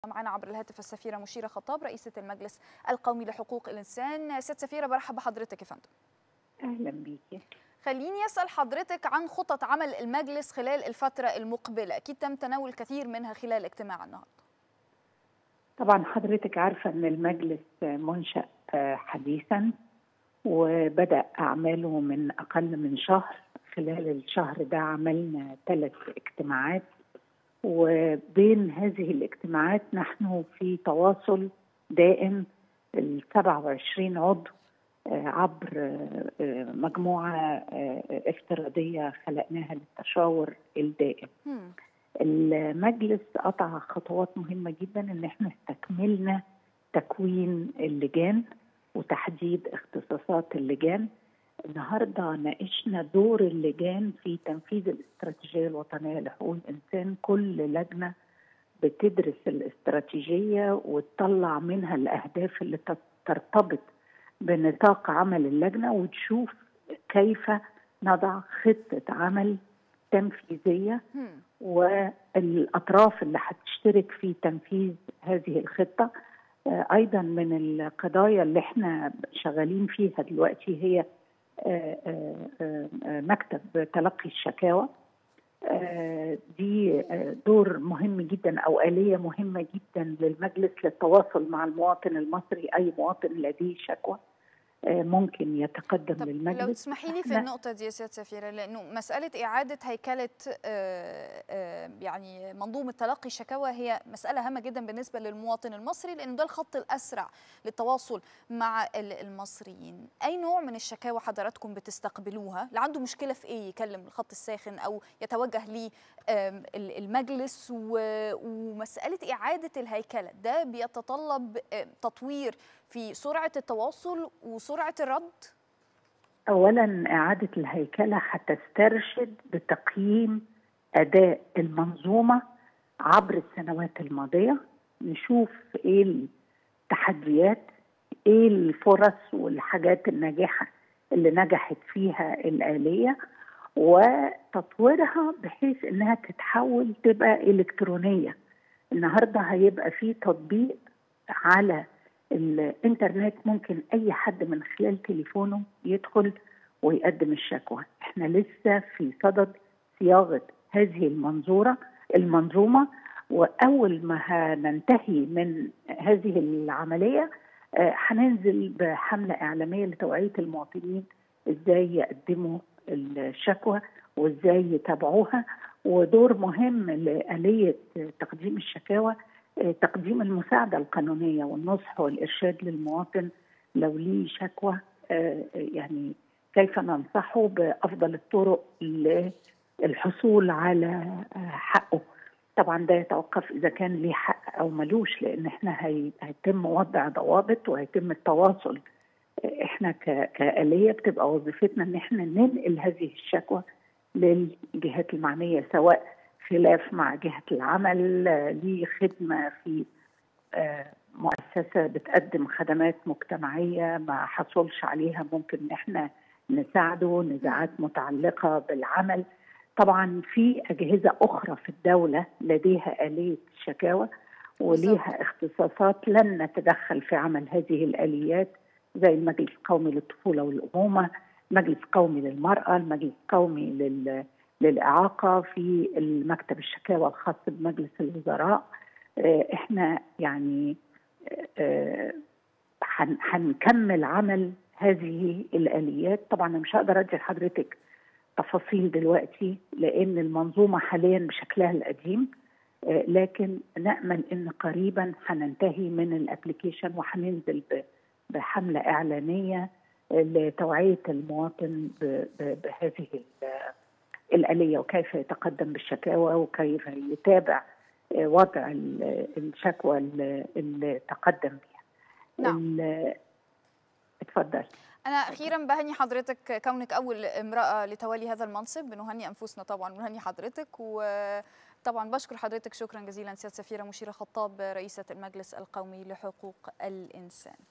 معنا عبر الهاتف السفيرة مشيرة خطاب رئيسة المجلس القومي لحقوق الإنسان ست سفيرة برحب بحضرتك يا فندم اهلا بيكي خليني أسأل حضرتك عن خطط عمل المجلس خلال الفترة المقبلة أكيد تم تناول كثير منها خلال اجتماع النهاردة طبعا حضرتك عارفه ان المجلس منشا حديثا وبدا اعماله من اقل من شهر خلال الشهر ده عملنا ثلاث اجتماعات وبين هذه الاجتماعات نحن في تواصل دائم ال 27 عضو عبر مجموعه افتراضيه خلقناها للتشاور الدائم. هم. المجلس قطع خطوات مهمه جدا ان احنا استكملنا تكوين اللجان وتحديد اختصاصات اللجان النهارده ناقشنا دور اللجان في تنفيذ الاستراتيجيه الوطنيه لحقوق الانسان كل لجنه بتدرس الاستراتيجيه وتطلع منها الاهداف اللي ترتبط بنطاق عمل اللجنه وتشوف كيف نضع خطه عمل تنفيذيه هم. والاطراف اللي هتشترك في تنفيذ هذه الخطه ايضا من القضايا اللي احنا شغالين فيها دلوقتي هي مكتب تلقي الشكاوى دي دور مهم جدا او اليه مهمه جدا للمجلس للتواصل مع المواطن المصري اي مواطن لديه شكوى ممكن يتقدم طب للمجلس لو تسمحي لي في النقطة دي يا سيادة سفيرة لأنه مسألة إعادة هيكلة آه، آه، يعني منظومة تلقي الشكاوى هي مسألة هامة جدا بالنسبة للمواطن المصري لأنه ده الخط الأسرع للتواصل مع ال- المصريين أي نوع من الشكاوى حضراتكم بتستقبلوها اللي عنده مشكلة في إيه يكلم الخط الساخن أو يتوجه لي آم، ال- المجلس و- ومسألة إعادة الهيكلة ده بيتطلب آم، تطوير في سرعة التواصل وسرعة الرد اولا اعاده الهيكله هتسترشد بتقييم اداء المنظومه عبر السنوات الماضيه نشوف ايه التحديات ايه الفرص والحاجات الناجحه اللي نجحت فيها الاليه وتطويرها بحيث انها تتحول تبقى الكترونيه النهارده هيبقى في تطبيق على الانترنت ممكن اي حد من خلال تليفونه يدخل ويقدم الشكوى احنا لسه في صدد صياغه هذه المنظوره المنظومه واول ما هننتهي من هذه العمليه آه، هننزل بحمله اعلاميه لتوعيه المواطنين ازاي يقدموا الشكوى وازاي يتابعوها ودور مهم لآلية تقديم الشكاوى آه، تقديم المساعدة القانونية والنصح والإرشاد للمواطن لو ليه شكوى آه، يعني كيف ننصحه بأفضل الطرق للحصول على آه، حقه طبعا ده يتوقف إذا كان ليه حق أو ملوش لأن احنا هي- هيتم وضع ضوابط وهيتم التواصل آه، احنا ك- كآلية بتبقى وظيفتنا ان احنا ننقل هذه الشكوى للجهات المعنية سواء خلاف مع جهة العمل آه، ليه خدمة في آه، مؤسسة بتقدم خدمات مجتمعية ما حصلش عليها ممكن ان احنا نساعده نزاعات متعلقة بالعمل طبعا في أجهزة أخرى في الدولة لديها آلية شكاوى وليها اختصاصات لن نتدخل في عمل هذه الآليات زي المجلس القومي للطفولة والأمومة مجلس قومي للمرأة المجلس القومي لل... للإعاقة في المكتب الشكاوى الخاص بمجلس الوزراء آه، احنا يعني آه، هن- هنكمل عمل هذه الآليات طبعا أنا مش هقدر أدي لحضرتك تفاصيل دلوقتي لأن المنظومة حاليا بشكلها القديم آه، لكن نأمل أن قريبا هننتهي من الابلكيشن وهننزل ب- بحملة إعلانية آه، لتوعية المواطن ب- ب- بهذه ال- الآلية وكيف يتقدم بالشكاوى وكيف يتابع آه، وضع ال- الشكوى اللي اللي تقدم بها نعم. ال- اتفضل أنا أخيرا بهني حضرتك كونك أول امرأة لتولي هذا المنصب بنهني أنفسنا طبعا ونهني حضرتك وطبعا بشكر حضرتك شكرا جزيلا سيادة سفيرة مشيرة خطاب رئيسة المجلس القومي لحقوق الإنسان